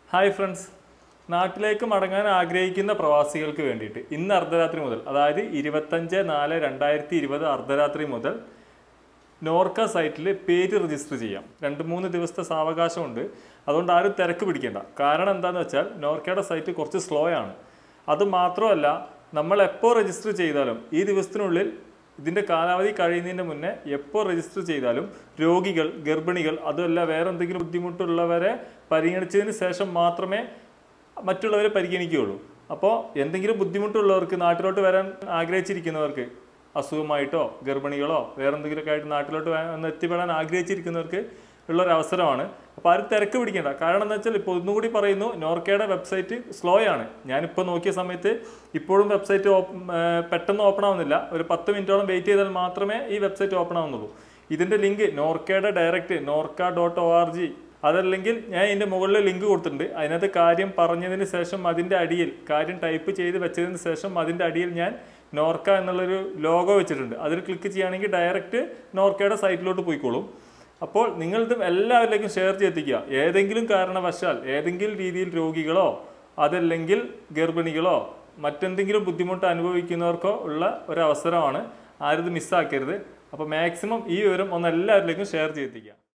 hi friends നാട്ടിലേക്ക് മടങ്ങാൻ ആഗ്രഹിക്കുന്ന പ്രവാസികൾക്ക് വേണ്ടിയിട്ട് ഇന്ന് അർദ്ധരാത്രി മുതൽ അതായത് ഇരുപത്തഞ്ച് നാല് രണ്ടായിരത്തി ഇരുപത് അർദ്ധരാത്രി മുതൽ നോർക്ക സൈറ്റിൽ പേര് രജിസ്റ്റർ ചെയ്യാം രണ്ട് മൂന്ന് ദിവസത്തെ സാവകാശമുണ്ട് അതുകൊണ്ട് ആരും തിരക്ക് പിടിക്കേണ്ട കാരണം എന്താണെന്ന് വെച്ചാൽ നോർക്കയുടെ സൈറ്റ് കുറച്ച് സ്ലോ ആണ് അത് മാത്രമല്ല നമ്മൾ എപ്പോൾ രജിസ്റ്റർ ചെയ്താലും ഈ ദിവസത്തിനുള്ളിൽ ഇതിൻ്റെ കാലാവധി കഴിയുന്നതിന് മുന്നേ എപ്പോൾ രജിസ്റ്റർ ചെയ്താലും രോഗികൾ ഗർഭിണികൾ അതുമല്ല വേറെ എന്തെങ്കിലും ബുദ്ധിമുട്ടുള്ളവരെ പരിഗണിച്ചതിന് ശേഷം മാത്രമേ മറ്റുള്ളവരെ പരിഗണിക്കുകയുള്ളൂ അപ്പോൾ എന്തെങ്കിലും ബുദ്ധിമുട്ടുള്ളവർക്ക് നാട്ടിലോട്ട് വരാൻ ആഗ്രഹിച്ചിരിക്കുന്നവർക്ക് അസുഖമായിട്ടോ ഗർഭിണികളോ വേറെ എന്തെങ്കിലുമൊക്കെ ആയിട്ട് നാട്ടിലോട്ട് വേ- ഒന്ന് എത്തിപ്പെടാൻ ആഗ്രഹിച്ചിരിക്കുന്നവർക്ക് ഉള്ള ഒരു അവസരമാണ് അപ്പോൾ ആരും തിരക്ക് പിടിക്കേണ്ട കാരണം എന്താ വെച്ചാൽ ഇപ്പോൾ ഒന്നുകൂടി പറയുന്നു നോർക്കയുടെ വെബ്സൈറ്റ് സ്ലോ ആണ് ഞാനിപ്പോൾ നോക്കിയ സമയത്ത് ഇപ്പോഴും വെബ്സൈറ്റ് പെട്ടെന്ന് ഓപ്പൺ ആവുന്നില്ല ഒരു പത്ത് മിനിറ്റോളം വെയിറ്റ് ചെയ്താൽ മാത്രമേ ഈ വെബ്സൈറ്റ് ഓപ്പൺ ആവുന്നുള്ളൂ ഇതിൻ്റെ ലിങ്ക് നോർക്കയുടെ direct Norka dot O R G അതല്ലെങ്കിൽ ഞാൻ ഇതിൻ്റെ മുകളിൽ ലിങ്ക് കൊടുത്തിട്ടുണ്ട് അതിനകത്ത് കാര്യം പറഞ്ഞതിന് ശേഷം അതിൻ്റെ അടിയിൽ കാര്യം ടൈപ്പ് ചെയ്ത് വെച്ചതിന് ശേഷം അതിൻ്റെ അടിയിൽ ഞാൻ നോർക്ക എന്നുള്ളൊരു ലോഗോ വെച്ചിട്ടുണ്ട് അതിൽ ക്ലിക്ക് ചെയ്യുകയാണെങ്കിൽ ഡയറക്റ്റ് നോർക്കയുടെ സൈറ്റിലോട്ട് പോയിക്കോളും അപ്പോൾ നിങ്ങളിത് എല്ലാവരിലേക്കും ഷെയർ ചെയ്തെത്തിക്കുക ഏതെങ്കിലും കാരണവശാൽ ഏതെങ്കിലും രീതിയിൽ രോഗികളോ അതല്ലെങ്കിൽ ഗർഭിണികളോ മറ്റെന്തെങ്കിലും ബുദ്ധിമുട്ട് അനുഭവിക്കുന്നവർക്കോ ഉള്ള ഒരു അവസരമാണ് ആരും ഇത് മിസ്സാക്കരുത് അപ്പോൾ മാക്സിമം ഈ വിവരം ഒന്ന് എല്ലാവരിലേക്കും ഷെയർ ചെയ്തെത്തിക്കുക